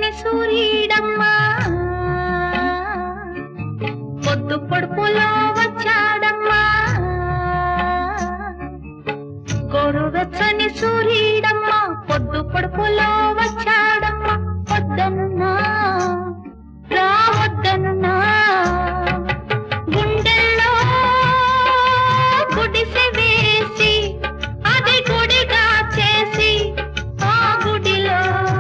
వెచ్చని సూర్యుడమ్మా పొద్దు పొడుపులో వచ్చాడమ్మా గోరువెచ్చని సూర్యుడమ్మా పొద్దు పొడుపులో వచ్చాడమ్మా వద్దనున్నా రావద్దనున్నా గుండెల్లో గుడిసె వేసి అది గుడిగా చేసి ఆ గుడిలో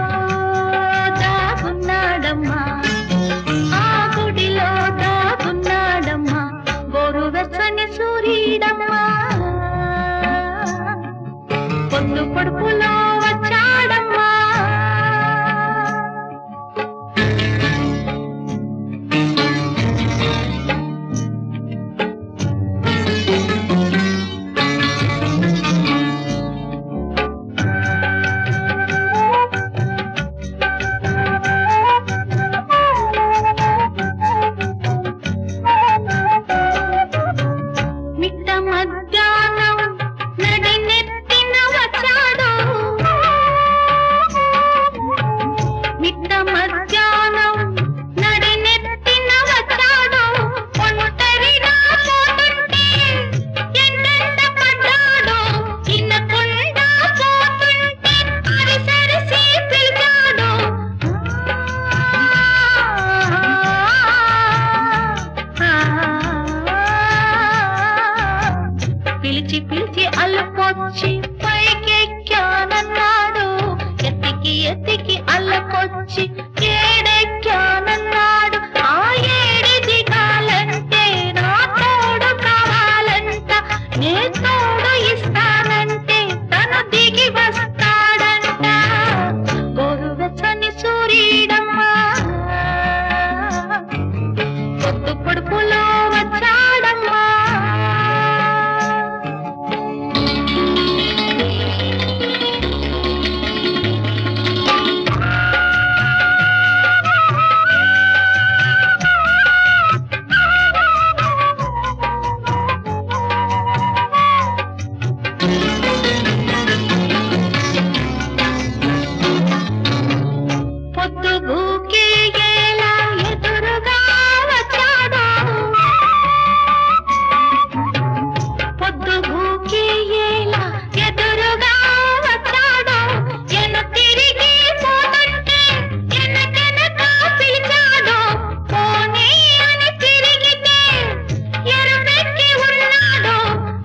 దాగున్నాడమ్మా ఆ గుడిలో దాగున్నాడమ్మా గోరువెచ్చని సూర్యుడమ్మా పొద్దు పొడుపులో వచ్చాడమ్మా మిట్ట మధ్యాహ్నం నడినెత్తిన వచ్చాడు మిట్ట మధ్యాహ్నం నడినెత్తిన వచ్చాడు ఒంటరిగా పోతుంటే ఎండెండ పడ్డాడు ఇనకుండా పోతుంటే అరిసరిసి పిలిచాడు పిలిచి పిలిచి అల్లకొచ్చి పైకెక్కానన్నాడు ఎత్తికి ఎత్తికి అల్లకొచ్చి ఏడెక్కానన్నాడు ఆ ఏడి దిగాలంటే నా తోడు కావాలంట నే తోడు ఇస్తానంటే తను దిగి వస్తాడంట గోరువెచ్చని సూర్యుడమ్మా పొద్దు పొడుపులో వచ్చాడమ్మా పొద్దుగూకే ఎలా ఎదురుగా వచ్చాడు పొద్దుగూకే ఎలా ఎదురుగా వచ్చాడు ఎన తిరిగి పోతుంటే ఎనకెనక పిలిచాడు పోనీ అని తిరిగితే ఎరుపెక్కి ఉన్నాడు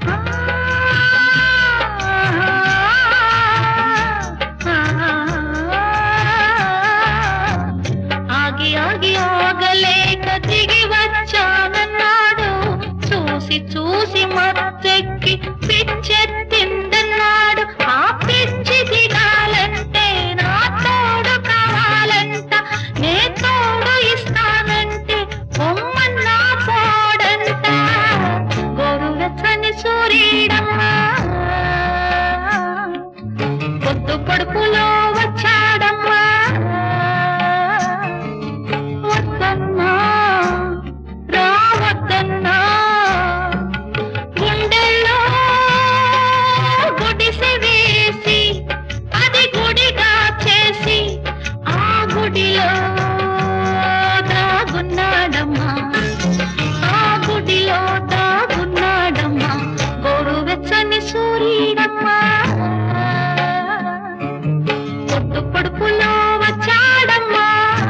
ఆగి ఆగి ఆగలేక దిగి వచ్చానన్నాడు చూసి చూసి మత్తెక్కి పిచ్చెత్తిందన్నాడు ఆ పిచ్చి దిగాలంటే నా తోడు కావాలంట నే తోడు ఇస్తానంటే బొమ్మన్నా పోడంట గోరువెచ్చని సూర్యుడమ్మా పొద్దు పొడుపులో వచ్చాడమ్మా వద్దన్నా రావద్దన్నా గుండెల్లో గుడిసె వేసి అది గుడిగా చేసి ఆ గుడిలో దాగున్నాడమ్మా ఆ గుడిలో దాగున్నాడమ్మా గోరువెచ్చని సూర్యుడమ్మా పొద్దు పొడుపులో వచ్చాడమ్మా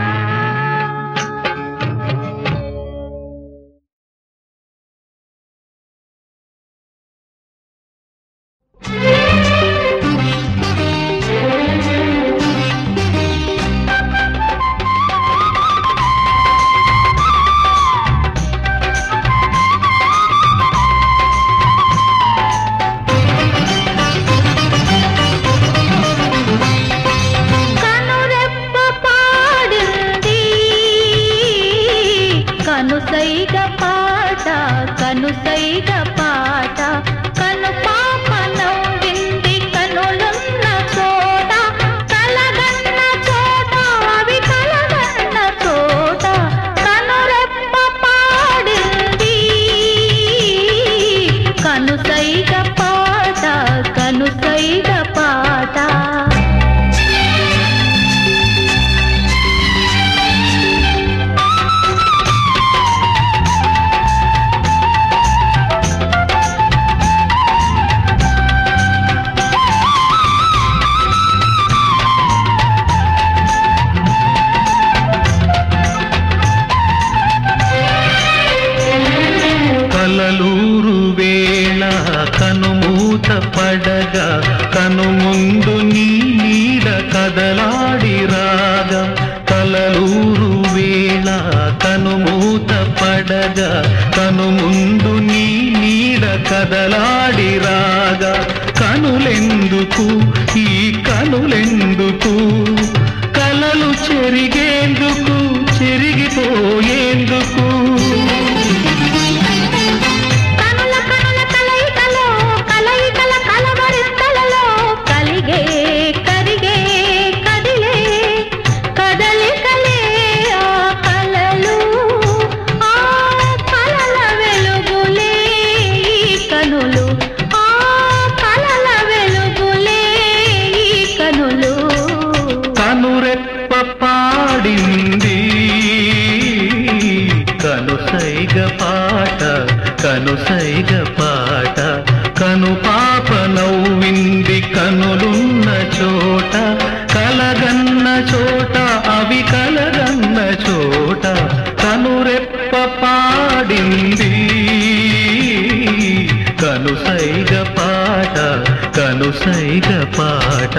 కనురెప్ప పాడింది కనుసైగ పాట కనుసైగ పాట కను పాప నవ్వింది కనులున్న చోట కలగన్న చోట అవి కలగన్న చోట కనురెప్ప పాడింది కనుసైగ పాట కనుసైగ పాట వీడగా కను ముందు నీ నీడ కదలాడి రాగా కనులెందుకు ఈ కనులెందుకు కలలు చెరిగేందుకు చెరిగిపోయేందుకు కనుల కనుల కలయికలో కలయికల కలవరింతలలో కలిగే కరిగే కదిలే కదలికలే ఆ కలలు ఆ కలల వెలుగులే ఈ కనులు ఆ కలల వెలుగులే ఈ కనులు కనురెప్ప పాడింది కనుసైగ పాట కనుసైగ పాట కను పాప నవ్వింది కనులున్న చోట కలగన్న చోట అవి కలగన్న చోట కనురెప్ప పాడింది కనుసైగ పాట కనుసైగ పాట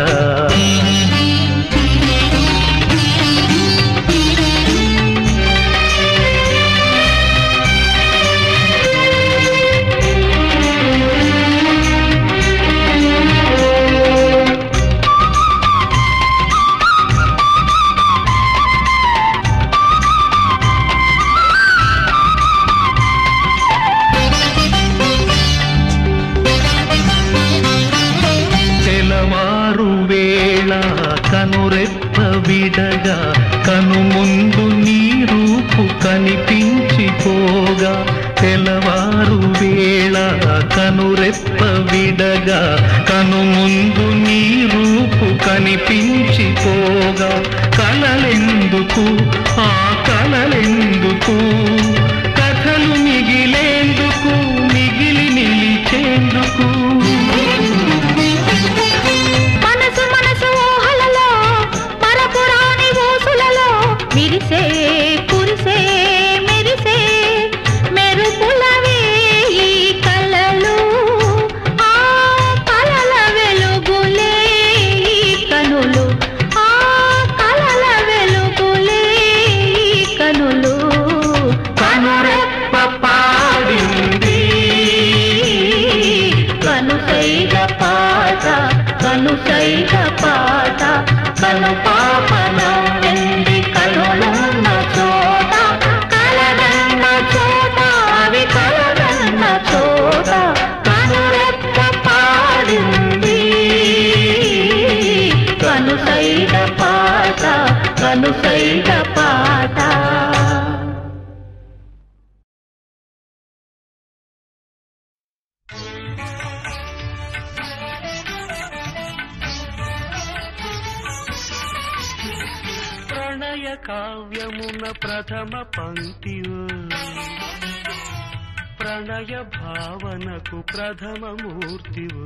తెలవారు వేళ కనురెప్ప విడగా కను ముందు నీ రూపు కనిపించిపోగా తెలవారు వేళ కనురెప్ప విడగా కను ముందు నీ రూపు కనిపించిపోగా కలలెందుకు ఆ కలలెందుకు కథలు మిగిలేందుకు మిగిలి నిలిచేందుకు మనసు మనసు ఊహలలో మరపురాని ఊసులలో విరిసే కురిసే మెరిసే మెరుపులవే ఈ కలలు ఆ కలల వెలుగులే ఈ కనులు ఆ కలల వెలుగులే ఈ కనులు కనురెప్ప పాడింది కనుసైగ పాట కనుసైగ పాట కను పాపనవ్వింది కనులున్న చోట కలగన్న చోట అవి కలగన్న చోట కనురెప్ప పాడింది కనుసైగ పాట కనుసైగ పాట ప్రణయ కావ్యమున ప్రథమ పంక్తి ప్రణయ భావనకు ప్రథమ మూర్తివు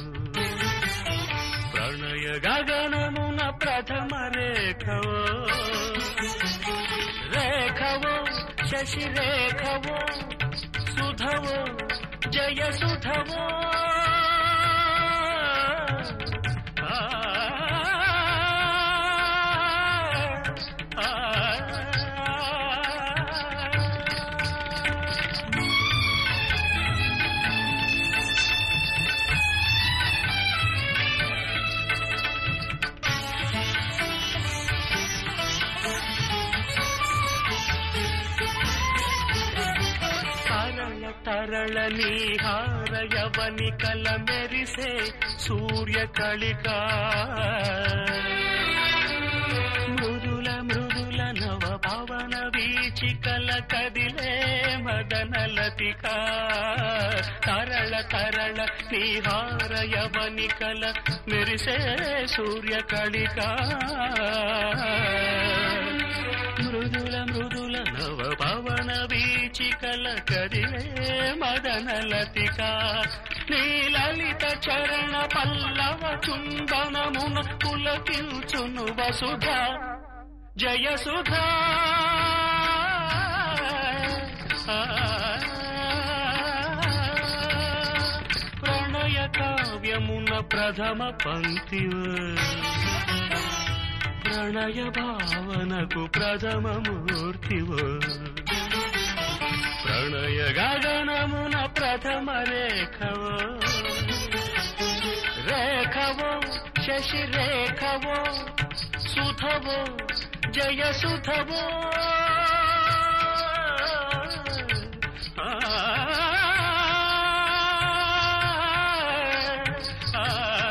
ప్రణయ గగనమున ప్రథమ రేఖవో రేఖవో శశి రేఖవో సుధవో జయ సుధవో తరళ తరళ నీహార యవని కల మెరిసే సూర్య కళిక మృదుల మృదుల నవ పవన వీచికల కదిలే మదన లతిక తరళ తరళ నీహార యవని కల మెరిసే సూర్య కళిక మృదుల మృదుల నవ పవన వీచికల కదిలే మదన లతిక నీలలిత చరణ పల్లవ చుందనమున పులకించును వసుధ జయ సుధా ప్రణయ కావ్యమున ప్రథమ పంక్తి ప్రణయ భావనకు ప్రథమ మూర్తివో ప్రణయ గగనమున ప్రథమ రేఖవో రేఖవో శశి రేఖవో సుధవో జయ సుధవో ఆ, ఆ,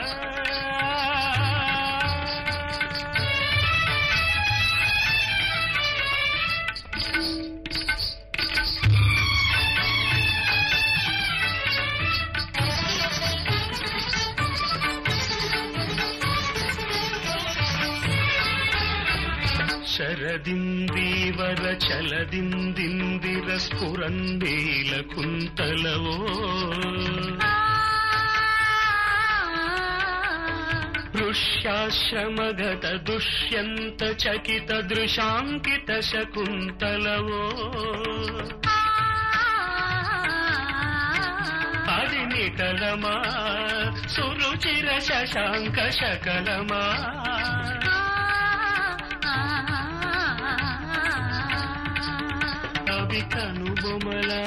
ఆ. శరదిందీవర చలదిందిందిర స్ఫురందీల కుంతలవో ఋష్యాశ్రమగత దుష్యంత చకిత దృశాంకిత శకుంతలవో అది నికలమా సురుచిర శశాంక శకలమా కవి కనుబొమలా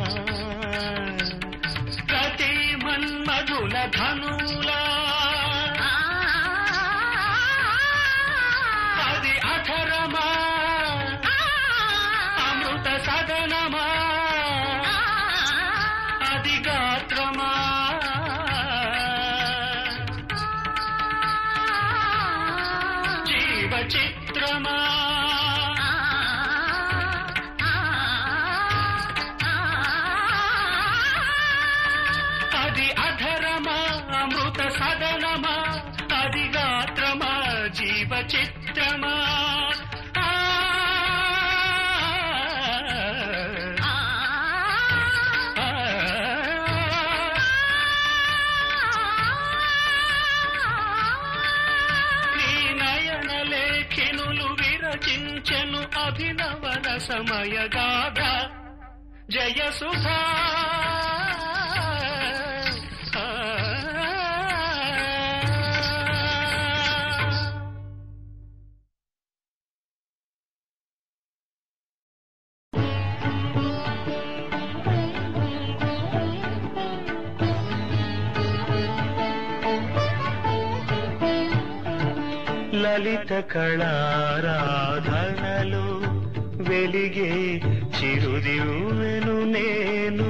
ప్రతి మన్మధుల ధనులా అది అధరమా అమృత సదనమా అది గాత్రమా జీవ చిత్రమా అది అధరమా అమృత సదనమా అది గాత్రమా జీవ చిత్రమా ఆ, ఆ, నీ నయన లేఖినులు విరచించెను అభినవ రసమయ గాథ జయ సుధా లలిత కళారాధనలు వెలిగే చిరుదివ్వెను నేను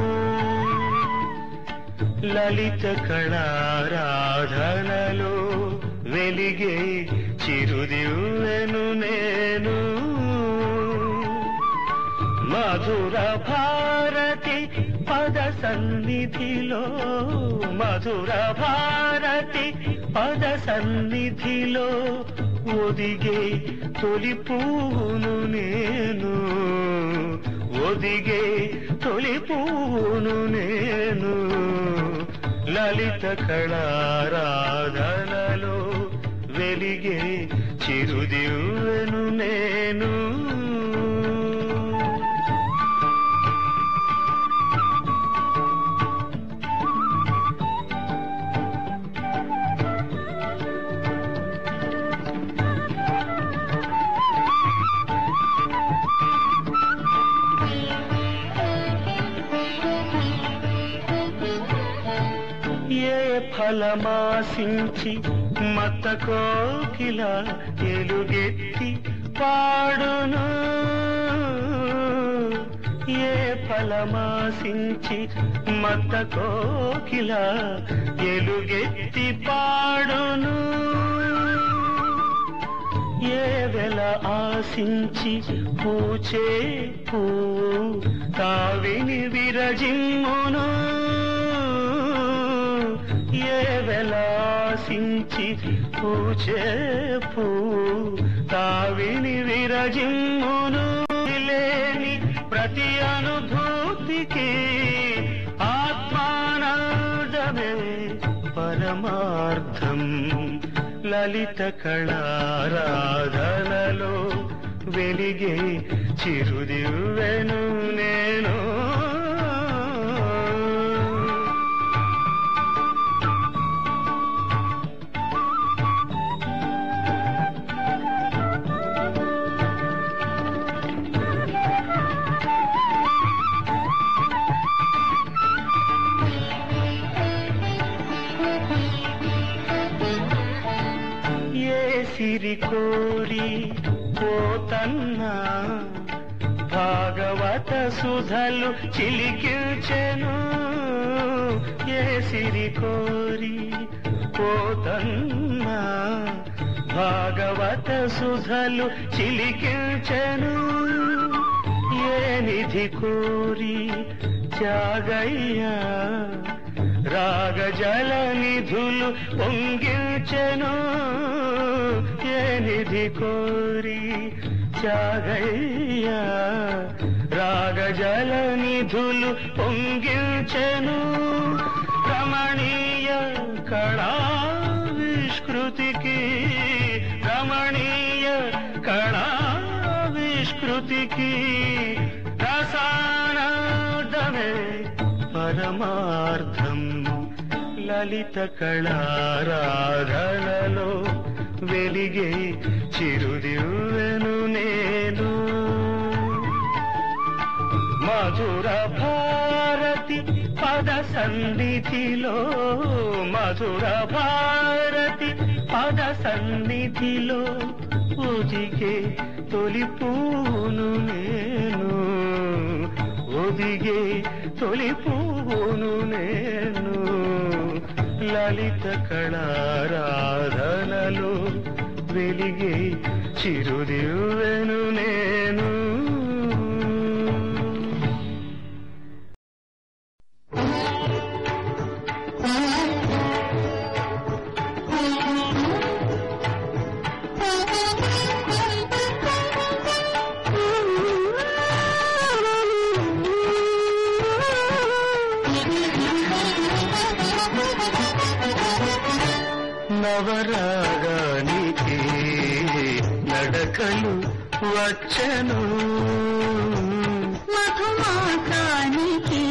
లలిత కళారాధనలు వెలిగే చిరుదివ్వెను నేను మధుర భారతి పద సన్నిధిలో మధుర భారతి పద సన్నిధిలో ఒదిగే తొలి పువ్వును నేను ఒదిగే తొలి పువ్వును నేను లలిత కళారాధనలో వెలిగే చిరుదివ్వెను నేను ఏ ఫలమాసించి మత కోకిల ఎలుగెత్తి పాడును ఏ ఫలమాసించి మత కోకిల ఎలుగెత్తి పాడును ఏ వెల ఆశించి పూచే పువ్వు తావిని విరజిమ్మును ఏ వెల ఆశించి పూచే పువ్వు తావిని విరజిమ్మును లేని ప్రతి అనుభూతికి ఆత్మానందమే పరమార్థం లలిత కళారాధనలో వెలిగే చిరుదివ్వెను నేను సిరి కోరి పోతన్నా భాగవత సుధలు చిలికిల్చెను ఏ సిరి కోరి పోతన్నా భాగవత సుధలు చిలికిల్చెను ఏ నిధి కోరి త్యాగయ్యా రాగజల నిధులు పొంగిల్చెను ఏ నిధి కోరి త్యాగయ్యా రాగజల నిధులు పొంగిల్చెను రమణీయ కళావిష్కృతికి రమణీయ కళావిష్కృతికి రసానాదమే పరమార్థం లలిత కళారాధనలో వెలిగే చిరుదివ్వెను నేను మధుర భారతి పద సన్నిధిలో మధుర భారతి పద సన్నిధిలో ఒదిగే తొలి పూను నేను ఒదిగే తొలి పూను నేను లలిత కళారాధనలో వెలిగే చిరుదివ్వెను నేను నవరాగానికి నడకలు వచ్చను మధుమాసానికి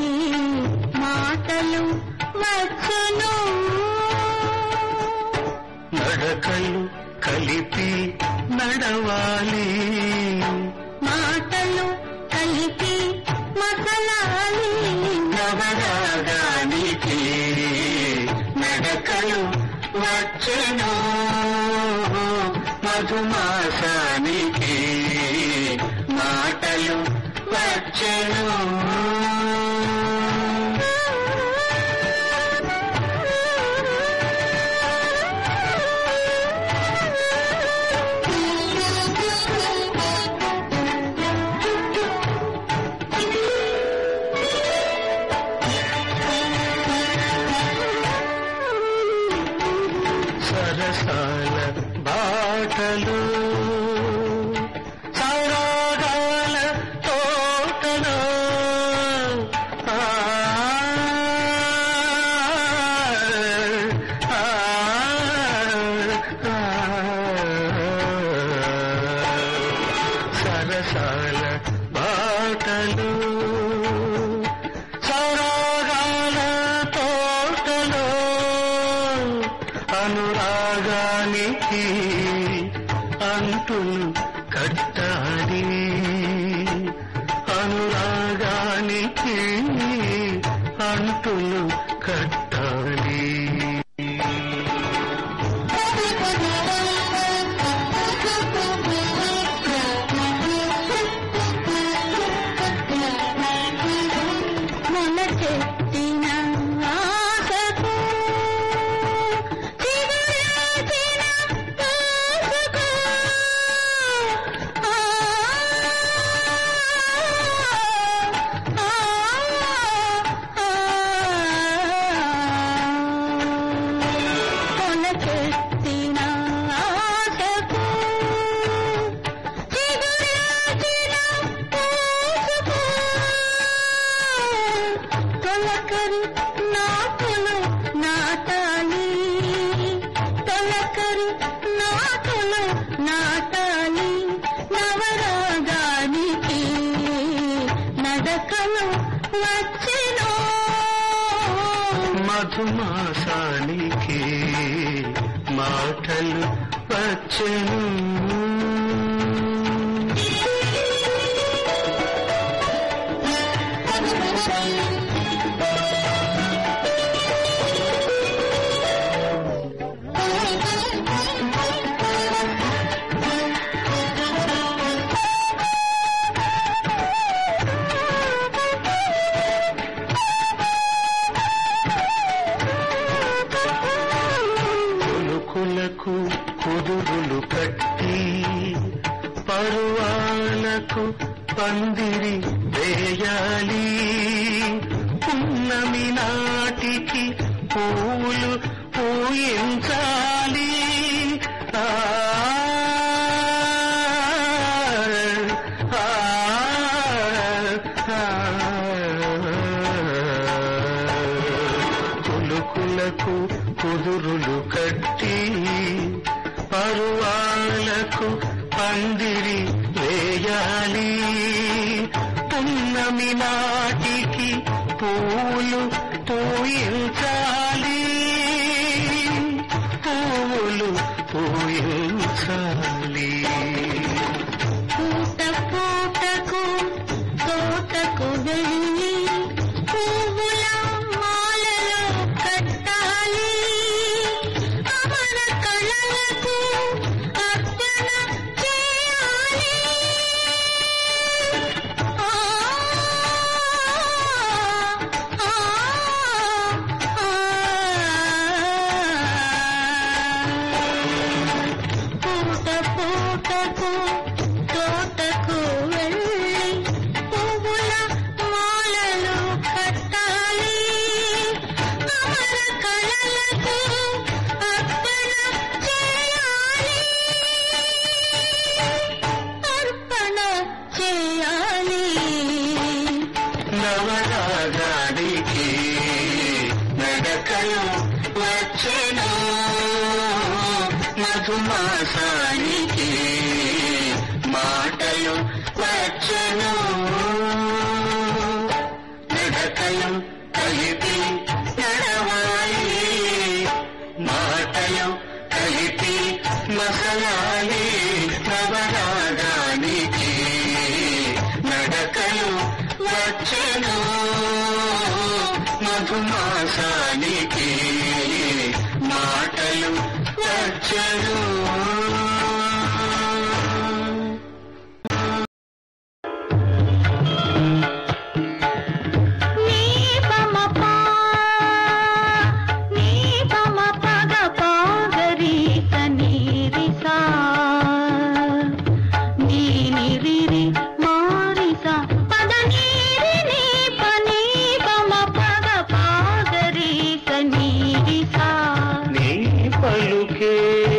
మాటలు వచ్చును నడకలు కలిపి నడవాలి మాటలు కలిపి మసలాలి నవరాగానికి నడకలు వచ్చను మధుమాసానికి మాటలు వచ్చను సరసాల బాటలు సౌరాగాల తోటలు ఆ, ఆ, ఆ, సరసాల బాటలు సౌరాగాల తోటలో అనురాగానికి అంటులు కట్టాలి అనురాగానికి అంటులు కట్టాలి మొలకెత్తిన ఆశకు చిగురాచిన ఆశకు ఆ, ఆ, ఆ, మొలకెత్తిన ఆశకు చిగురాచిన ఆశకు తొలకరి నాటులు నాటాలి తొలకరి నాటులు నాటాలి నవరాగానికి నడకలు వచ్చెను మధుమాసానికి మాటలు వచ్చను ఆ పరువాలకు పందిరి వేయాలి పున్నమి నాటికి పూలు పూయించాలి ఆ, ఆ, ఆ, కులుకులకు కుదురులు కట్టి పరువాలకు పందిరి వేయాలి పున్నమి నాటికి పూలు పూయించాలి పూలు పూయించాలి పూట పూటకు తోటకు వెళ్ళి పువ్వుల మాలలో కట్టాలి అమర కళలకు అర్చన చేయాలి ఆ, ఆ, ఆ. పూట పూటకు తోటకు వెళ్ళి పువ్వుల మాలలు కట్టాలి అమర కళలకు అర్పణ చేయాలి అర్పణ చేయాలి నవరాగాడికి నడకలు వచ్చెను మధుమాసానికి మాటలు వచ్చెను నడకలు కలిపి నడవాలి మాటలు కలిపి మసలాలి నవరాగానికి నడకలు వచ్చెను మధుమాసానికి మాటలు వచ్చెను నీ పమ పా నీ పమ పగ పాగరి కనీరి సా నీ నిరిరి మారిసా పద నీరి నీ పని పమ పగ పాగరి కనీరి సా నీ పలుకే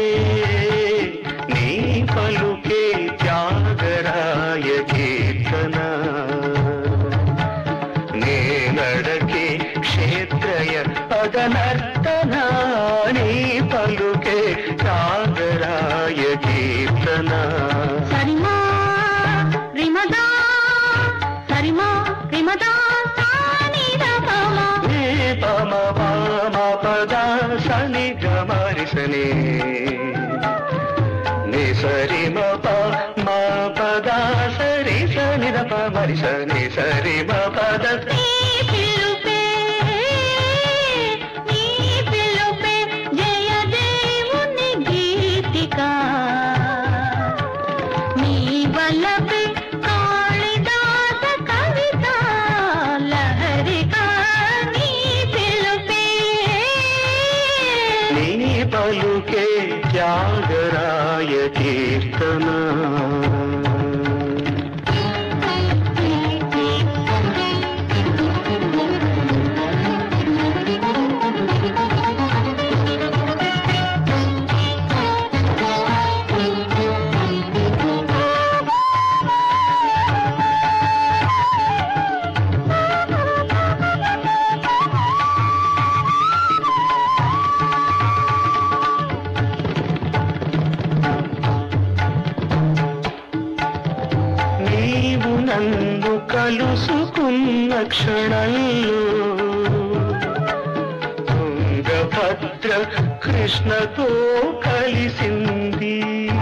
నీ పలుకే త్యాగరాయ కీర్తన నే నడకే క్షేత్రయ పదనర్తన నీ పలుకే త్యాగరాయ కీర్తన సరిమా రిమదా సరిమా రిమదా సాని రమమ నీ పమ పామ పద సని గమరిసనే నీ సరి మ ప మా పద సరి సని ద ప మరి సని సరి మ పద నీ పిలుపే నీ పిలుపే జయ దేవుని గీతిక నీ వల్లపే కాళిదాస కవిత లహరిక నీ పిలుపే నీ పలుకే త్యాగరాయ కీర్తన నీవు నన్ను కలుసుకున్న క్షణంలో తుంగభద్ర కృష్ణతో కలిసింది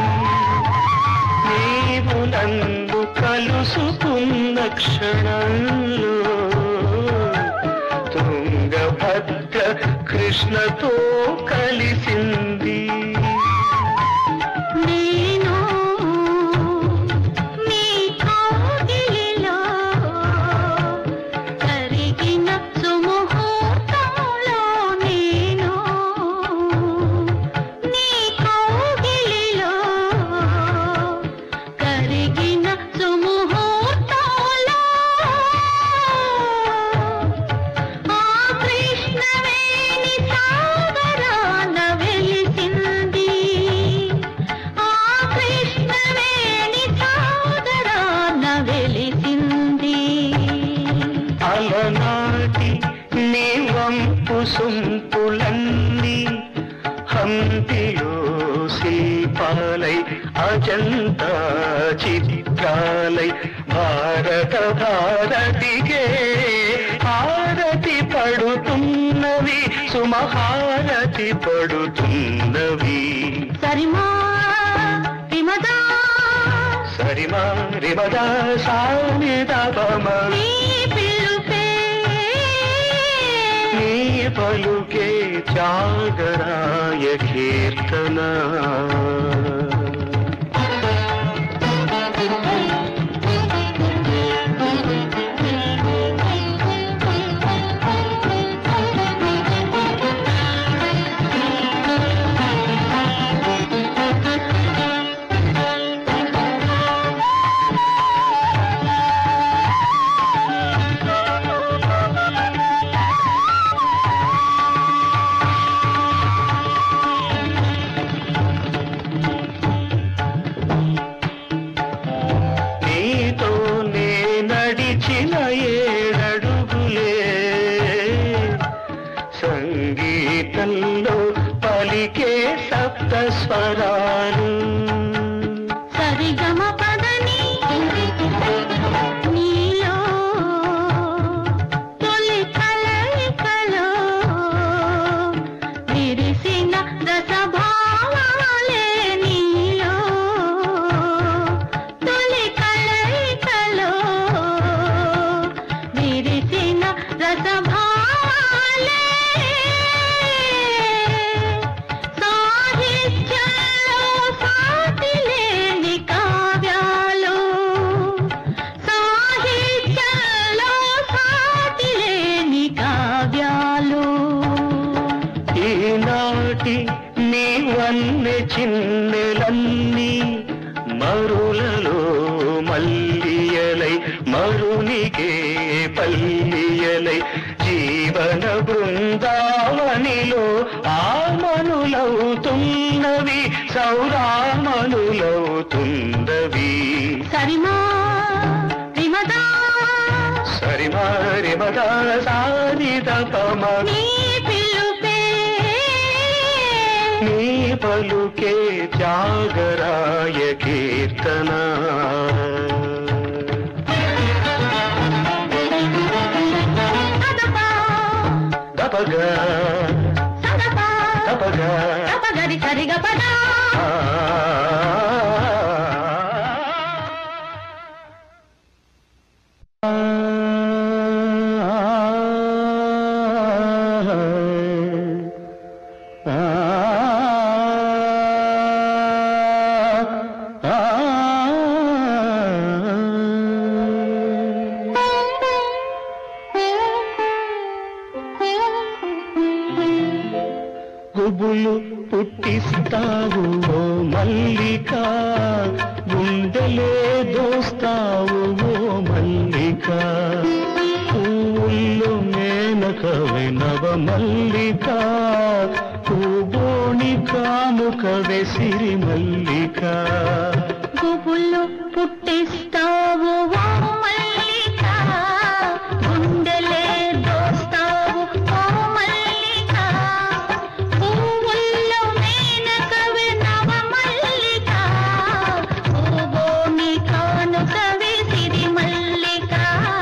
నీవు నన్ను కలుసుకున్న క్షణంలో తుంగభద్ర కృష్ణతో కలిసింది నేను నీ కౌగిలిలో కరిగిన సుముహూర్తంలో నేను నీ కౌగిలిలో జరిగిన సుముహూర్తంలో ఆ కృష్ణవేణి సాగరాన వెలిసింది ఆ కృష్ణవేణి సాగరాన వెలిసింది అలనాటి నీ వంపు సొంపులన్నీ హంపిలో శిల్పాలై అజంతా చిత్రాలై భారత భారతికే హారతి పడుతున్నవి సుమహారతి పడుతున్నవి సరిమా విమదా సరిమా రిమదా సానిదపమ నీ పిలుపే నీ పలుకే జాగరాయ కీర్తన నీతో నే నడిచిన ఏడడుగులే సంగీతంలో పలికే సప్త స్వరాలు సరిగమ పదని నీలో తొలి కలయికలో విరిసిన రసభావాలే నీలో తొలి కలయికలో విరిసిన రసభావాలే సాహిత్యంలో సాటిలేని కావ్యాలు సాహిత్యంలో సాటిలేని కావ్యాలు ఈనాటి నీ వన్నె చిన్నెలన్నీ మరులలో మల్లియలై మరునికే పల్లియలై జీవన బృందావనిలో ఆమనులవుతున్నవి సౌరామనులవుతున్నవి సరిమా విమదా సరిమారి మద సారిదపమ నీ పిలుపే నీ పలుకే జాగరాయ కీర్తన సదపా దపగ సదపా దపగ సపగరి సరిగ పదా గుబులు పుట్టిస్తావు ఓ మల్లిక గుండెలే దోస్తావు ఓ మల్లిక పువ్వుల్లో మేనకవే నవ మల్లిక పూబోణి కాముకవే సిరి మల్లిక గుబులు పుట్టిస్తావు ఓ మల్లిక గుండెలే దోస్తావు ఓ మల్లిక పువ్వుల్లో మేనకవి నవ మల్లిక పూబోని కానుకవి సిరి మల్లిక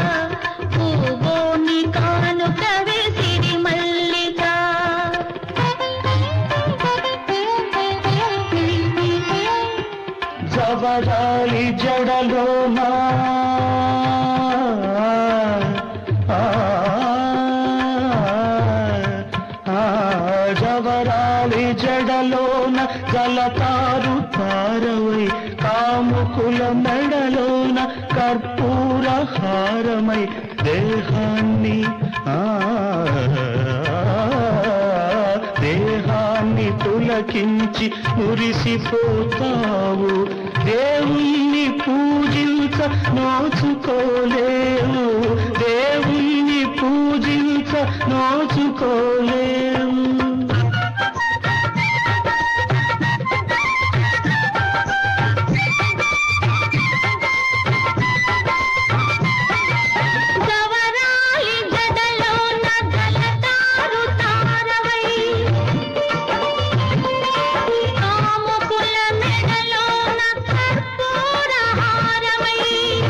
పూబోని కానుకవి సిరి మల్లిక జవరాలి జడలోనా ఆ, ఆ, జవరాలి జడలోన జలతారు తారవై కాముకుల మెడలోన కర్పూర హారమై దేహాన్ని ఆ దేహాన్ని పులకించి మురిసిపోతావు దేవుణ్ణి పూజించ నోచుకోలేవు దేవుణ్ణి పూజించ నోచుకోలేవు గవరాలి జడలో నగలతారు తారవై కాముకుల మెడలో కర్పూర హారమై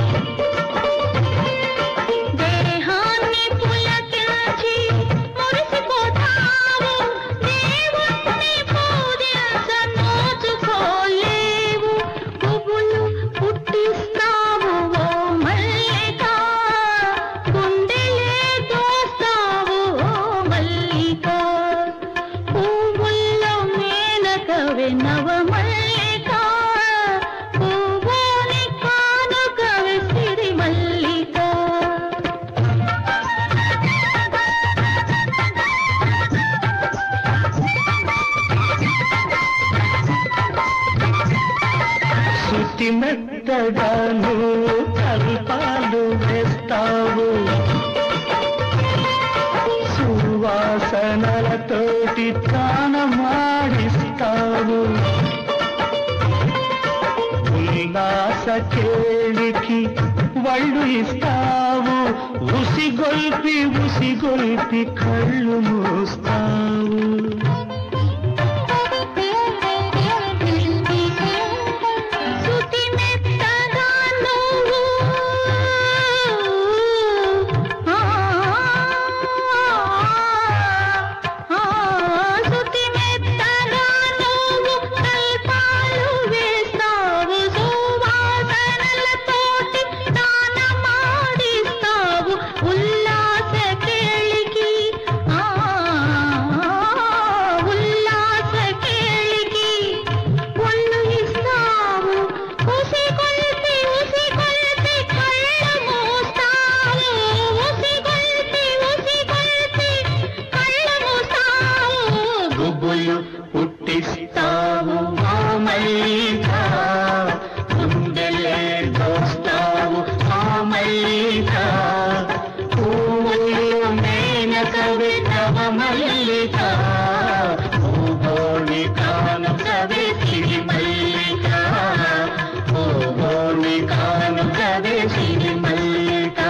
దేహాన్ని పులకించి మురిసిపోతావు దేవుణ్ణి పూజించ నోచుకోలేవు పువ్వులు పుట్టిస్తావు ఓ మల్లిక గుండెలే దోస్తావు ఓ మల్లిక పువ్వుల్లో మేనకవే నవ మల్లిక పువ్వుని కానుకవే సిరి మల్లిక శృతి మెత్తగాను కల్పాలు వేస్తావు సువాసనలతోటి తానమాడిస్తావు ఉల్లాస కేళికి వళ్ళు ఇస్తావు ఉసిగొల్పి ఉసిగొల్పి కళ్ళు మూస్తావు శృతి మెత్తగా నువ్వు ఆ ఆ శృతి మెత్తగా నువ్వు కల్పాలు వేస్తావు సువాసనలతోటి దానమాడిస్తావు ఉల్లాస కేళికి ఆ ఉల్లాస కేళికి ఒళ్ళు ఇస్తావు ఉసి కొలిపి ఉసి కొలిపి కళ్ళు మూస్తావు ఉసి కొలిపి ఉసి కొలిపి కళ్ళు మూస్తావు గుబులు పుట్టిస్తావు మామయ్య గుండెలే దోస్తావు మామయ్య పువ్వులు మేనకవి నవ మల్లిక భూగోళి కానుకవి సిరి మల్లిక భూగోళి కానుకవి సిరి మల్లిక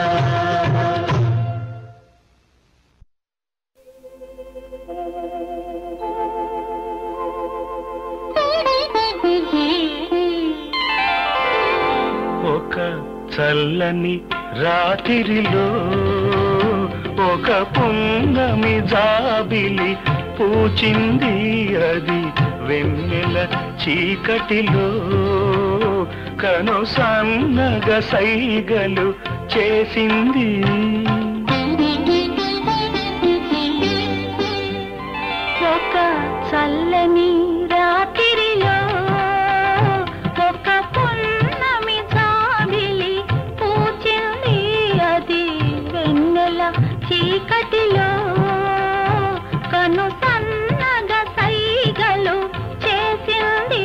ఒక చల్లని రాత్రిలో ఒక పుంగమి జాబిలి పూచింది అది వెన్నెల చీకటిలో కను సన్నగ సైగలు చేసింది ఒక చల్లని రాత్రిలో ఒక పున్నమి జాబిలి పూచింది అది వెన్నెల చీకటిలో కను సన్నగ సైగలు చేసింది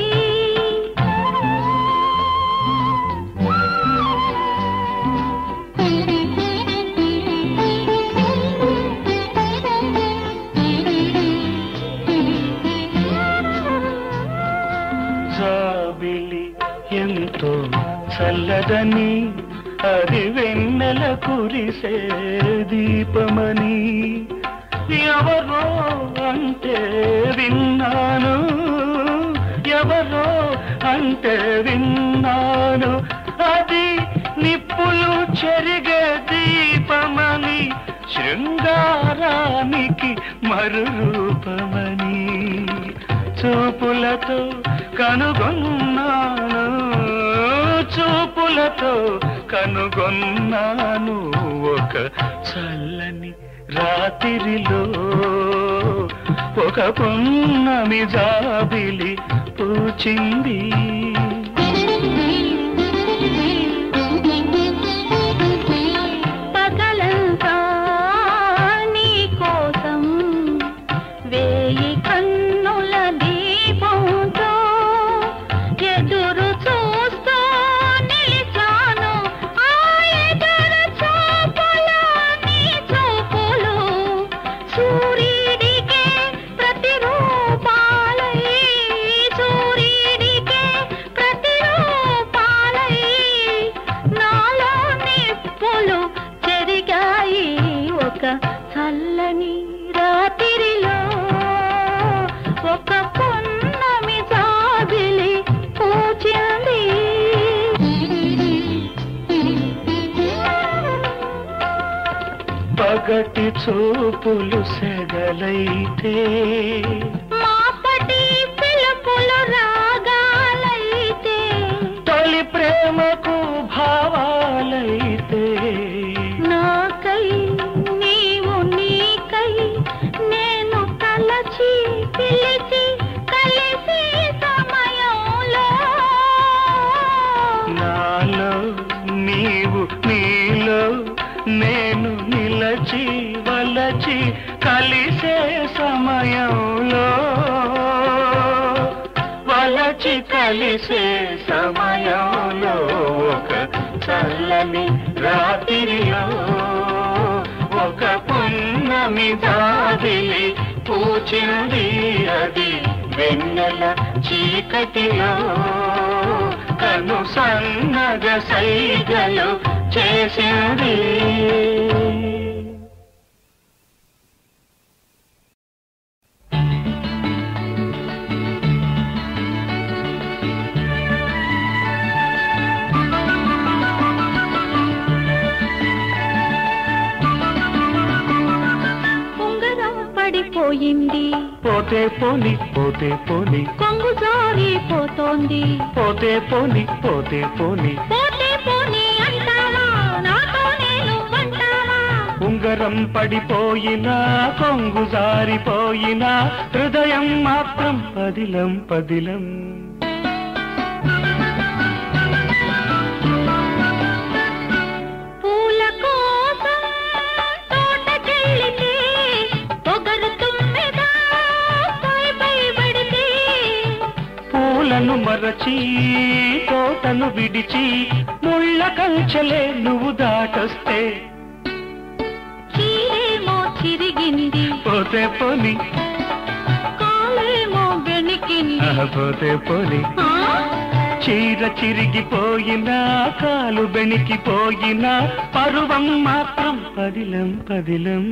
జాబిలి ఎంతో చల్లదని అది వెన్నెల కురిసే దీపమని ఎవరో అంటే విన్నాను ఎవరో అంటే విన్నాను అది నిప్పులు చెరిగే దీపమని శృంగారానికి మరురూపమని చూపులతో కనుగొన్నాను చూపులతో కనుగొన్నాను ఒక చల్లని రాత్రిలో ఒక పున్నమి జాబిలి పూచింది పగలంతా నీ కోసం వేయి కన్నుల దీపంతో ఎదురు చూస్తూ పగటి చూపులు సెగలైతే మాపటి పిలుపులు రాగాలైతే తొలి ప్రేమకు భావాలైతే నాకై నీవు నీకై నేను కలచి పిలిచి కలిసి సమయంలో నాలో నీవు నీలో నేను నిలచి వలచి కలిసే సమయంలో వలచి కలిసే సమయంలో ఒక చల్లని రాత్రిలో ఒక పున్నమి దాదిలి పూచింది అది వెన్నెల చీకటిలో కను సన్నగ సైగలు చేసింది ఉంగరం పడిపోయింది పోతే పోని పోతే పోని కొంగు జారిపోతోంది పోతే పోని పోతే పోని పోతే పోనీ అంటావా నాతో నేను అంటావా ఉంగరం పడిపోయినా కొంగు జారిపోయినా హృదయం మాత్రం పదిలం పదిలం పూల కోసం తోటకెళ్ళితే పొగరు తుమ్మెద పై పై పడితే పూలను మరచి తోటను విడిచి ముళ్ళ కంచెలే నువ్వు దాటొస్తే చీరేమో చిరిగింది పోతే పోని కాలేమో బెణికింది ఆహా, పోతే పోని ఆ? చీర చిరిగిపోయినా కాలు బెణికిపోయినా పరువం మాత్రం పదిలం పదిలం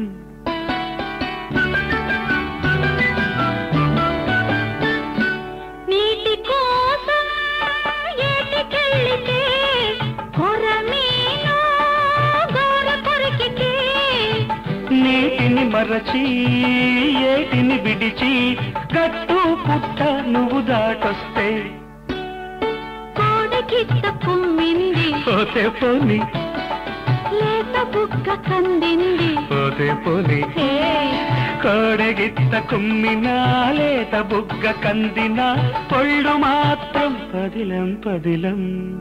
నీటి కోసం ఏటికెళ్ళితే కొరమీను గోర కొరికితే నీటిని మరచి ఏటిని విడిచి గట్టు పుట్ట నువ్వు దాటొస్తే కోడకిత్త కుమ్మింది పోతే పోని లేత బుగ్గ కందింది పోతే పోని హే కోడగిత్త కుమ్మినా లేత బుగ్గ కందినా పొళ్ళు మాత్రం పదిలం పదిలం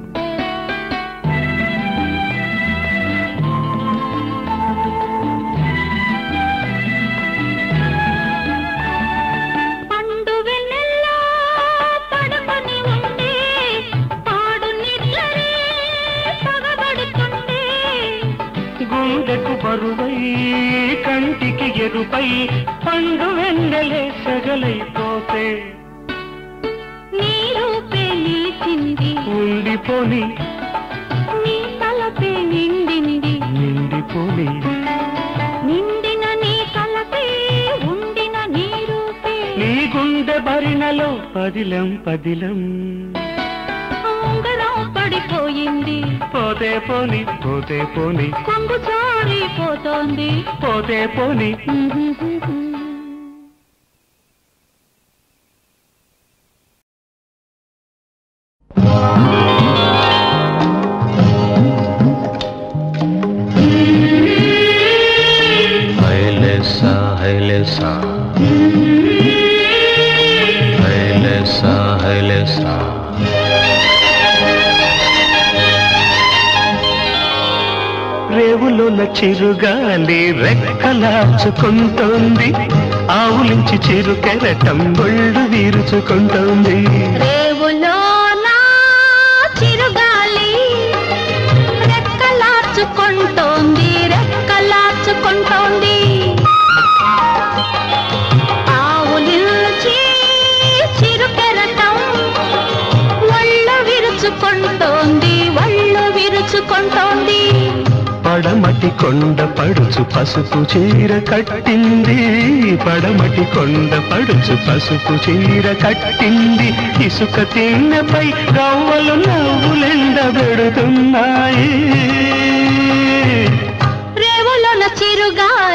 పండు వెన్నెల్లో పడుకొని ఉండే పాడు నిద్రలే పగబడుతుండే గుండెకు బరువై కంటికి ఎరుపై పండు వెన్నెలే సగలైపోతే నీ రూపే నిలిచింది ఉండిపోని నీ తలపే నిండింది నిండిపోని నిండిన నీ తలపే ఉండిన నీ రూపే నీ గుండె భరిణలో పదిలం పదిలం ఉంగరం పడిపోయింది పోతే పోని పోతే పోని కొంగు జారిపోతోంది పోతే పోని హైలెసా హైలెసా హైలెసా హైలెసా రేవులోన చిరుగాలి రెక్కలాచుకుంటోంది ఆవులించి చిరు కెరటం ఒళ్ళు వీరుచుకుంటోంది రేవులో నా చిరుగాలి రెక్కలాచుకుంటోంది రెక్కలాచుకుంటోంది ఆవులించి చిరుకెరటం ఒళ్ళు విరుచుకుంటోంది ఒళ్ళు విరుచుకుంటోంది పడమటి కొండ పడుచు పసుపు చీర కట్టింది పడమటి కొండ పడుచు పసుపు చీర కట్టింది ఇసుక తిన్నపై గవ్వలు నవ్వులెండబెడుతున్నాయి రేవులోన చిరుగాలి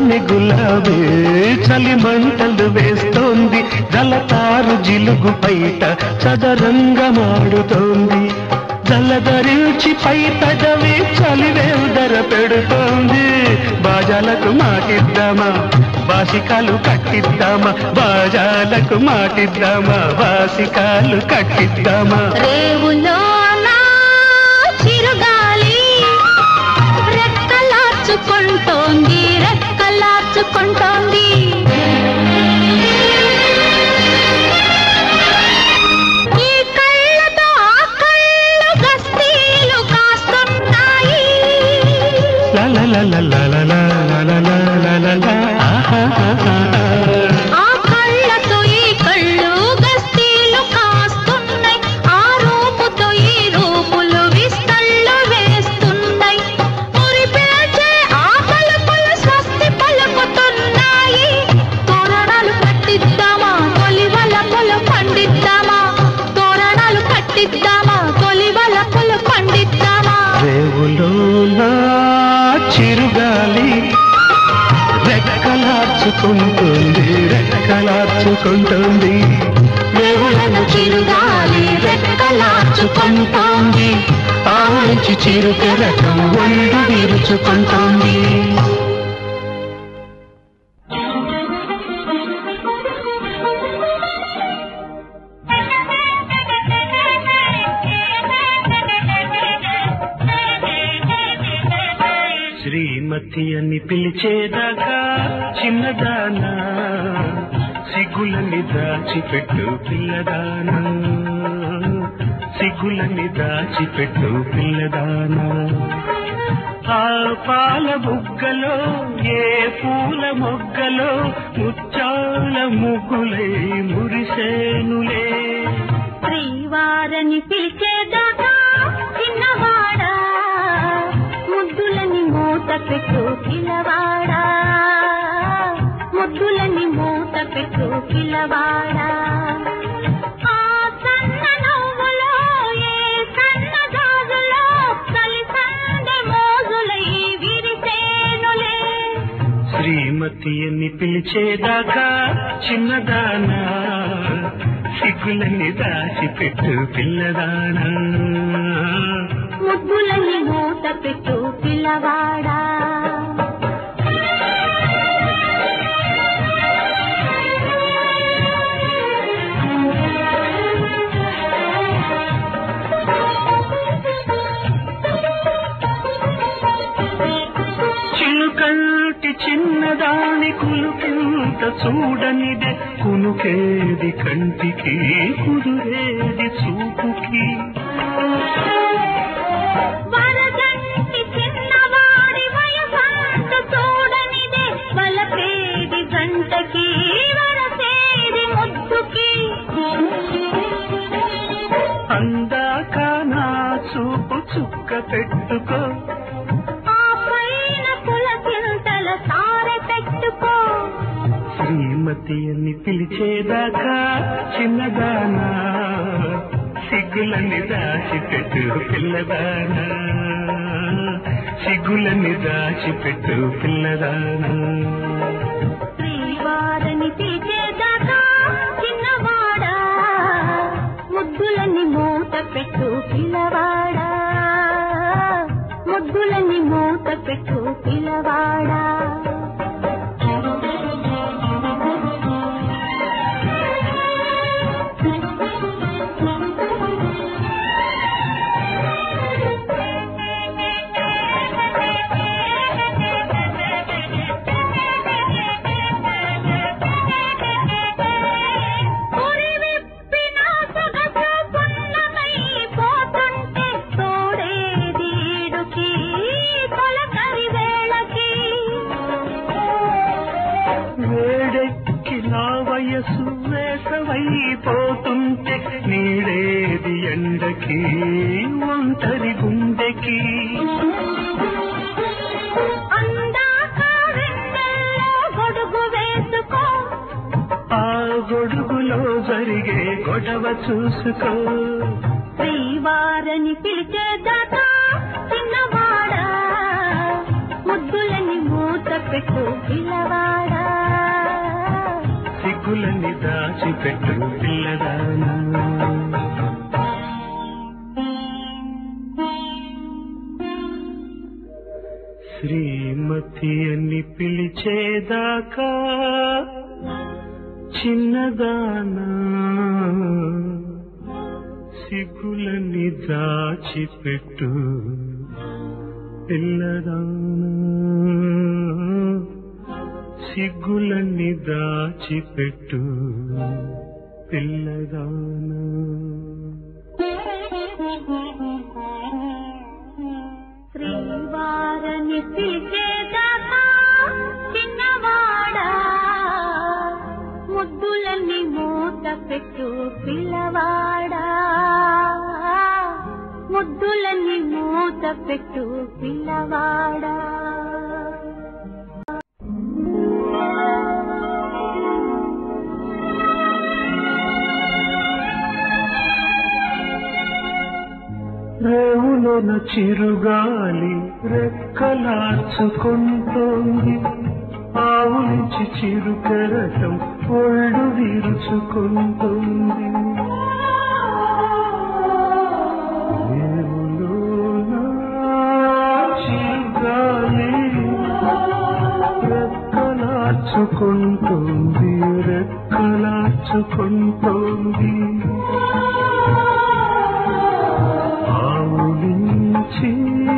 కన్నె గులాబీ చలి మంటలు వేస్తోంది జలతారు జిలుగు పైట చదరంగమాడుతోంది జలధరించి పై పెదవి చలివేదర పెడుతోంది బాజాలకు మాటిద్దామా బాసికాలు కట్టిద్దామా బాజాలకు మాటిద్దామా బాసికాలు కట్టిద్దామా రేవులో నా చిరుగాలి రెక్కలార్చుకుంటోంది రెక్కలార్చుకుంటోంది ఈ కళ్ళతో ఆ కళ్ళు గస్తీలు కాస్తున్నాయి లా లా లా లా లా లా లా లా లా లా లా లా. ఆహాహాహా. ఆ కళ్ళతో ఈ కళ్ళు గస్తీలు కాస్తున్నాయి ఆ రూపుతో ఈ రూపులు విస్తళ్ళు వేస్తున్నాయి మురిపేచే ఆ పలుకులు స్వస్తి పలుకుతున్నాయి తోరణాలు కట్టిద్దామా తొలి వలపులు పండిద్దామా తోరణాలు కట్టిద్దామా తొలి వలపులు పండిద్దామా రేవులో నా చిరుగాలి రెక్కలార్చుకుంటుంది రెక్కలార్చుకుంటుంది రేవులను చిరుగాలి రెక్కలార్చుకుంటోంది ఆవించి చిరు కెరటం ఒళ్ళు విరుచుకుంటోంది శ్రీమతి అని పిలిచేదాకా చిన్నదానా సిగ్గులని దాచిపెట్టు పిల్లదానా సిగ్గులని దాచిపెట్టు పిల్లదానా ఆ పాల బుగ్గలో ఏ పూల మొగ్గలో ముచ్చాల ముగ్గులై మురిసేనులే శ్రీవారని పిలిచేదాకా చిన్నవాడా ముద్దులని మూత పెట్టు పిల్లవాడా ముద్దులని మూత పెట్టు పిల్లవాడా ఆ సన్న నవ్వులో ఏ సన్న గాజులో కలి సందె మోజులై విరిసేనులే శ్రీమతి అని పిలిచేదాకా చిన్నదానా సిగ్గులని దాచిపెట్టు పిల్లదానా ముద్దులని మూత పెట్టు పిల్లవాడా చిలుకంటి చిన్నదాని కులుకింత చూడనిదే కునుకేది కంటికి కుదురేది చూపుకి వరదంటి చిన్నవాడి వయసంత చూడనిదే బలపేది గంటకి వరసేది ముద్దుకి అందాక నా చూపు చుక్క పెట్టుకో ఆ పైన పులకింతల సారె పెట్టుకో శ్రీమతి అని పిలిచేదాకా చిన్నదానా సిగ్గులని దాచిపెట్టు పిల్లదానా సిగ్గులని దాచిపెట్టు పిల్లదానా శ్రీవారని తీసేదాకా చిన్నవాడా ముద్దులని మూత పెట్టు పిల్లవాడా ముద్దులని మూత పెట్టు పిల్లవాడా ఉరి విప్పిన సొగసు పున్నమై పోతుంటే తోడేది ఈడుకి తొలకరి వేళకి వేడెక్కి నా వయసు వేసవైపోతుంటే నీడేది ఎండకి ఒంటరి గుండెకి అందాక వెన్నెల్లో గొడుగు వేసుకో ఆ గొడుగులో జరిగే గొడవ చూసుకో శ్రీవారని పిలిచేదాకా చిన్నవాడా ముద్దులని మూత పెట్టు పిల్లవాడా సిగ్గులని దాచిపెట్టు పిల్లదానా శ్రీమతి అని పిలిచేదాకా చిన్నదానా సిగ్గులని దాచిపెట్టు పిల్లదానా సిగ్గులన్నీ దాచిపెట్టు పిల్లదానా శ్రీవారని పిలిచేదాకా చిన్నవాడా ముద్దులన్నీ మూత పెట్టు పిల్లవాడా ముద్దులన్నీ మూత పెట్టు పిల్లవాడా రేవులోన చిరుగాలి రెక్కలార్చుకుంటోంది ఆవు నుంచి చిరు కెరటం ఒళ్ళు విరుచుకుంటుంది రేవులోన చిరుగాలి రెక్కలార్చుకుంటుంది రెక్కలార్చుకుంటోంది ఆవులించి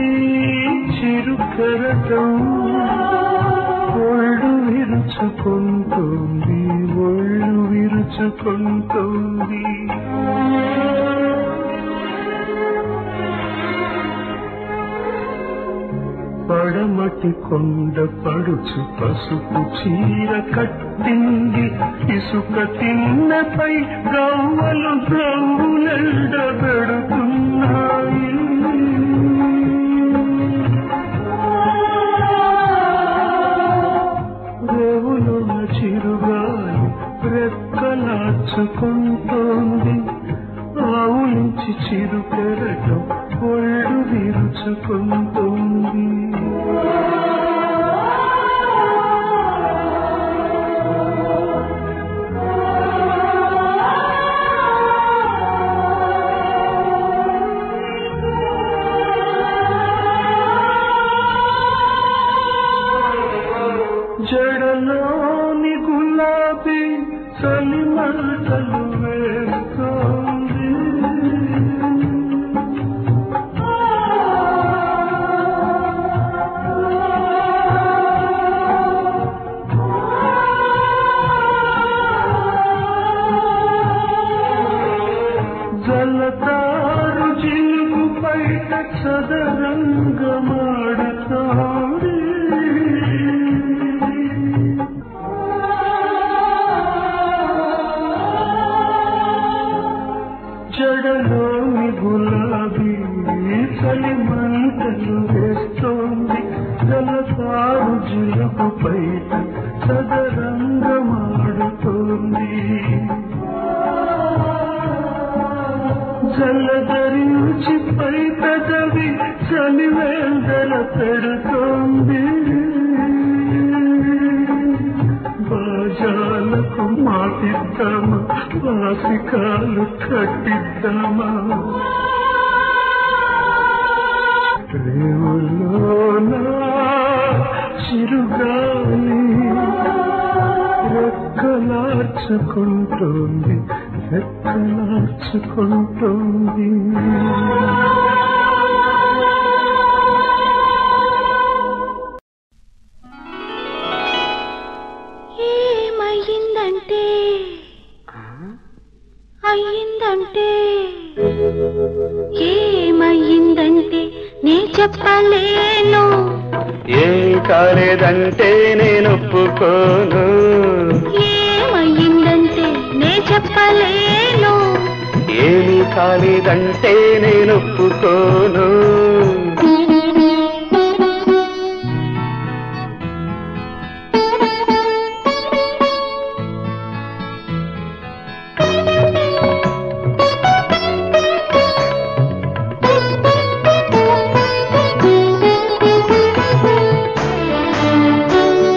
చిరుకరటం ఒళ్ళు విరుచుకుంటుంది ఒళ్ళు విరుచుకుంటుంది పడమటి కొండ పడుచు పసుపు చీర కట్టింది ఇసుక తిన్నపై గవ్వలు గవ్వులెండ పెడుతున్నాయి రేవులున్న చిరుగాలి రెక్కలార్చుకుంటోంది ఆవు నుంచి చిరు పెరటం ఒళ్ళు విరుచుకుంటుంది జడలోని గులాబీ చలిమంటలు వేస్తోంది జలతారు జిలుగు బయట చదరంగమాడుతోంది జడలోని గులాబీ చలి మంటలు వేస్తోంది జలతారు జిలుగు బయట చదరంగమాడుతోంది జలధరించి పై పెదవి చలివేందల పెడుతోంది బాజాలకు మాటిద్దామా వాసికాలు కట్టిద్దామా రేవులోనా చిరుగాలి రెక్కలార్చుకుంటోంది రెక్కలార్చుకుంటోంది ఏమయ్యిందంటే అయ్యిందంటే ఏమయ్యిందంటే నే చెప్పలేను ఏం కాలేదంటే నేను ఒప్పుకోను ఏమయ్యిందంటే నే చెప్పలేను ఏమీ కాలేదంటే నేను ఒప్పుకోను ఆ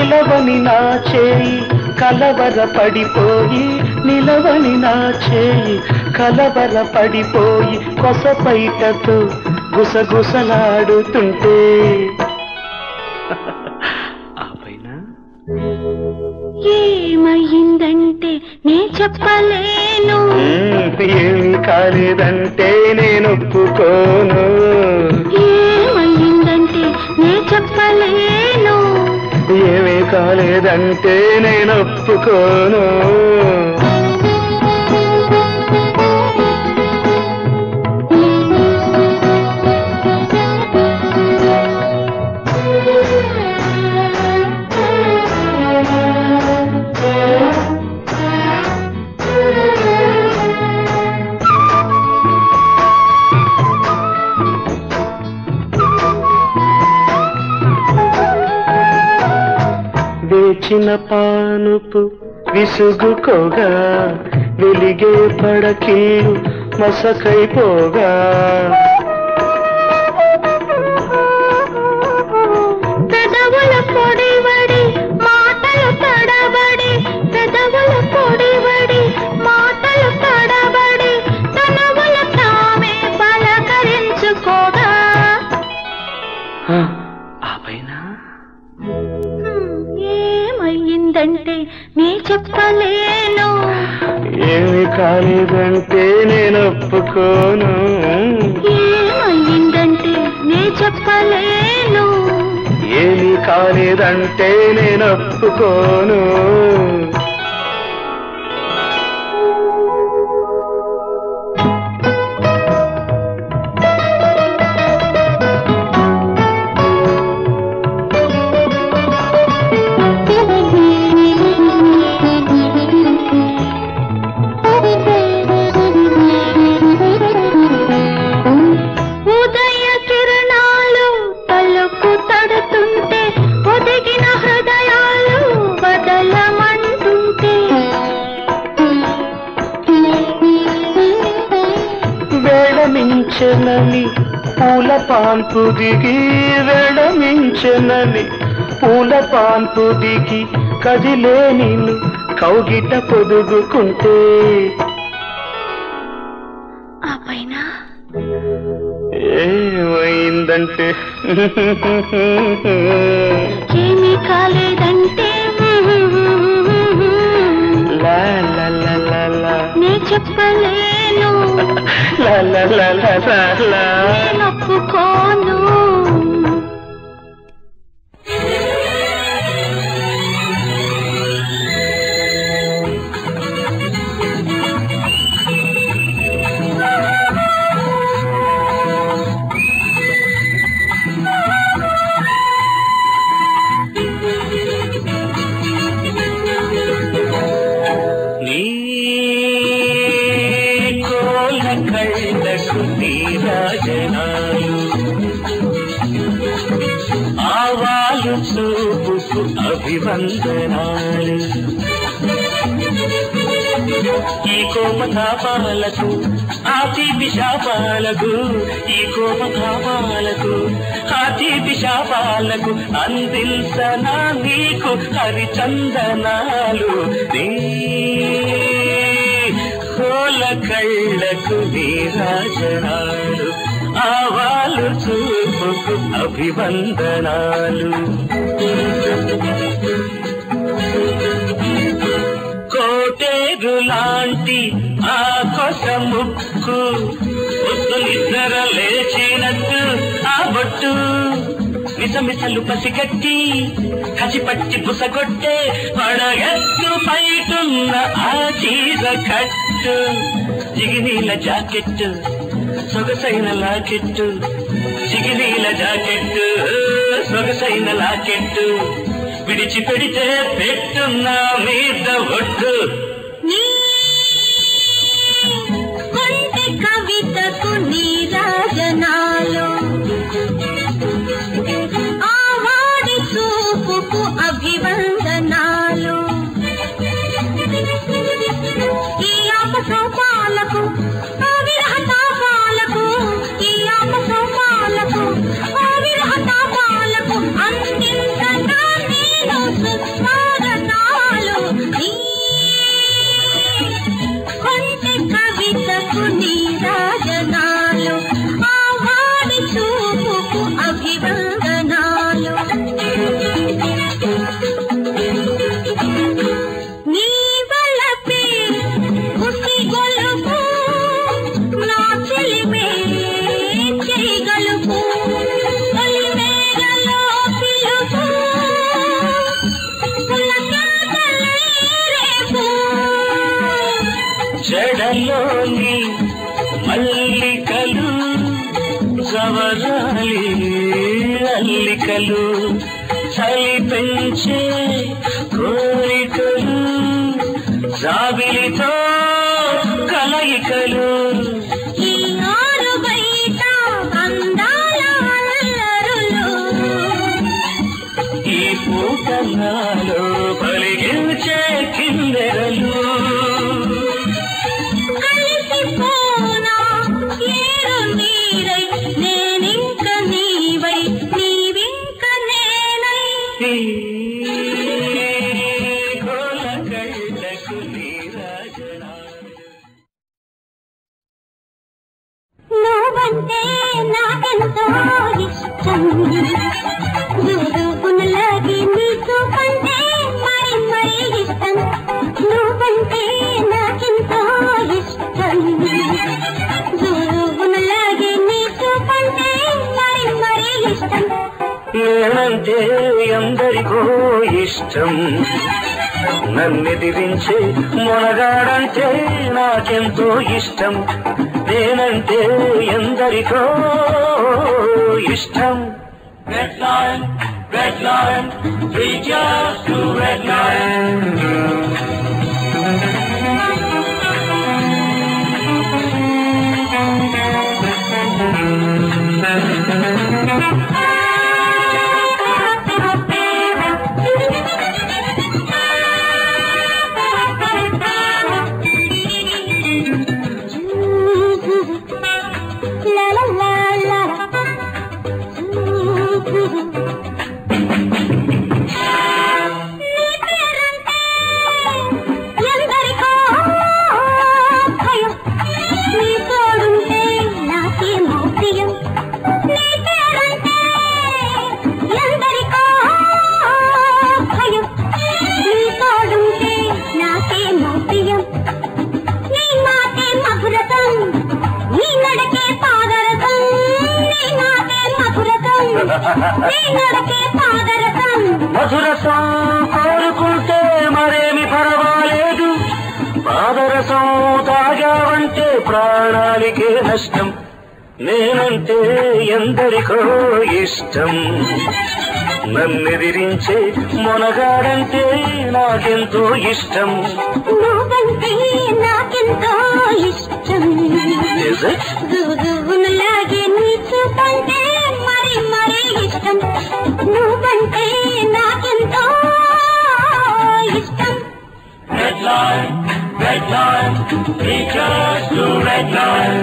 నిలవని నా చేయి కలవర పడిపోయి నిలవని నా చేయి కలవర పడిపోయి కొసపైటతో గుసగుసలాడుతుంటే ఆ పైన ఏమయ్యిందంటే నే చెప్పలేను ఏమి కాలేదంటే నేను ఒప్పుకోను ఏమయ్యిందంటే నే చెప్పలేను ఏమీ కాలేదంటే నేను ఒప్పుకోను వేచిన పానుపు విసుగుకోగా వెలిగే పడకీలు మసకైపోగా పెదవుల పొడివడి మాటలు తడబడి పెదవుల పొడివడి మాటలు తడబడి తనవుల తామే పలకరించుకోగా ఆ పైన హ్మ్, ఏమయ్యిందంటే నే చెప్పలేను ఏమి కాలేదంటే నేను ఒప్పుకోను ఏమయ్యిందంటే నే చెప్పలేను ఏమి కాలేదంటే నేను ఒప్పుకోను ఉదయ కిరణాలు తలుపు తడుతుంటే ఒదిగిన హృదయాలు బదలమంటుంటే వేడమించనని పూల పాన్పు దిగి వేడమించనని పూల పాన్పు దిగి కదిలే నిన్ను కౌగిట పొదుగుకుంటే ఆ పైన ఏమైందంటే ఏమీ కాలేదంటే లా లా లా లా లా నే చెప్పలేను లా లా లా లా లా లా నేను ఒప్పుకోను నీ కోల కళ్ళకు నీరాజనాలు ఆవాలు చూపుకు అభివందనాలు ఈ కోపతాపాలకు ఆ తీపి శాపాలకు ఈ కోపతాపాలకు ఆ తీపి శాపాలకు అందించనా నీకు హరిచందనాలు నీ కోల కళ్ళకు నీరాజనాలు ఆవాలు చూపుకు అభివందనాలు కోటేరు లాంటి ఆ కొస ముక్కు పొద్దు నిద్ర లేచినట్టు ఆ బొట్టు మిసమిసలు పసిగట్టి కసిపట్టి బుసగొట్టే పడగట్టు పైటున్న ఆ చీర కట్టు జిగినీల జాకెట్టు సొగసైన లాకెట్టు జిగినీల జాకెట్టు సొగసైన లాకెట్టు విడిచి పెడితే పెట్టున్న మీద ఒట్టు నీ కొంటె కవితకు నీరాజనాలు ఆవాడి చూపుకు అభివందనాలు ఈ ఆపసోపాలకు ఆ విరహ తాపాలకు ఈ ఆపసోపాలకు ఆ విరహ తాపాలకు అందించగా నేను సుఖ కోరికలు చలి పెంచే కోరికలు జాబిలితో కలయికలు ఈ ఆరు బయట అందాల అల్లరులు ఈ పూటన్నాలో పలిగించే కిందెరలు కలిసిపోనా ఏరు నీరై నేనింక నీవై నీవింక నేనై ఈ గోల కళ్ళకు నీరాజనాలు నువ్వంటే నాకెంతో ఇష్టం దూదుకునలాగి నీకు కంటే మరి మరి ఇష్టం నువ్వంటే నాకెంతో ఇష్టం దూదుకునలాగి నీకు కంటే మరి మరి ఇష్టం నేనంటే ఎందరికో ఇష్టం నన్నెదిరించే మొనగాడంటే నాకెంతో ఇష్టం నేనంటే ఎందరికో ఇష్టం Red lion, red lion, three cheers to red lion. La la la la నీ పేరంటే ఎందరికో భయం నీ తోడుంటే నాకేమో ప్రియం నీ పేరంటే ఎందరికో భయం నీ తోడుంటే నాకేమో ప్రియం నీ మాటే మధురతం నీ నడకే పాదరసం నీ మాటే మధురతం నీ నడకే పాదరసం మధురసం కోరుకుంటే మరేమి పర్వాలేదు పాదరసం తాగావంటే ప్రాణానికే నష్టం నేనంటే ఎందరికో ఇష్టం నన్నెదిరించే మొనగాడంటే నాకెంతో ఇష్టం నువ్వంటే నాకెంతో ఇష్టం Is it? దూదువునలాగే నీ చూపంటే మరి మరి ఇష్టం నువ్వంటే నాకెంతో ఇష్టం Red line, red line, three cheers to red line.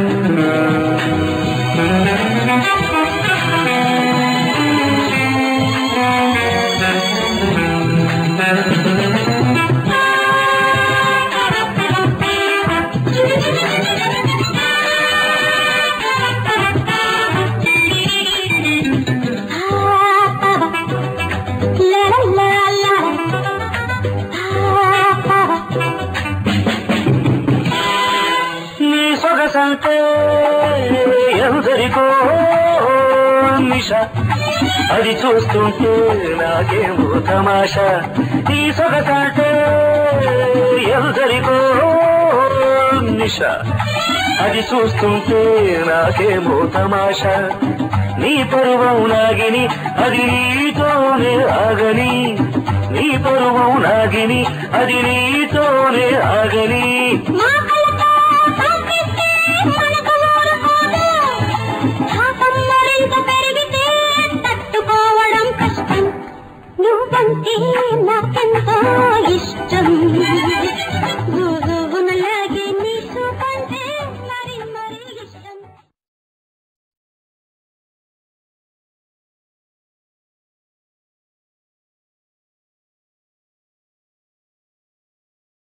La la la la నీ సొగసంటే ఎందరికో నిష అది చూస్తుంటే నాకేమో తమాషా నీ సొగసంటే ఎందరికో నిష అది చూస్తుంటే నాకేమో తమాషా నీ పరువం నాగిని అది నీతోనే ఆగని నీ పరువం నాగిని అది నీతోనే ఆగని మా కలతో తాకిస్తే మనకు ఊరుకోదు. శాపం మరింత పెరిగితే తట్టుకోవడం కష్టం నువ్వంటే నాకెంతో ఇష్టం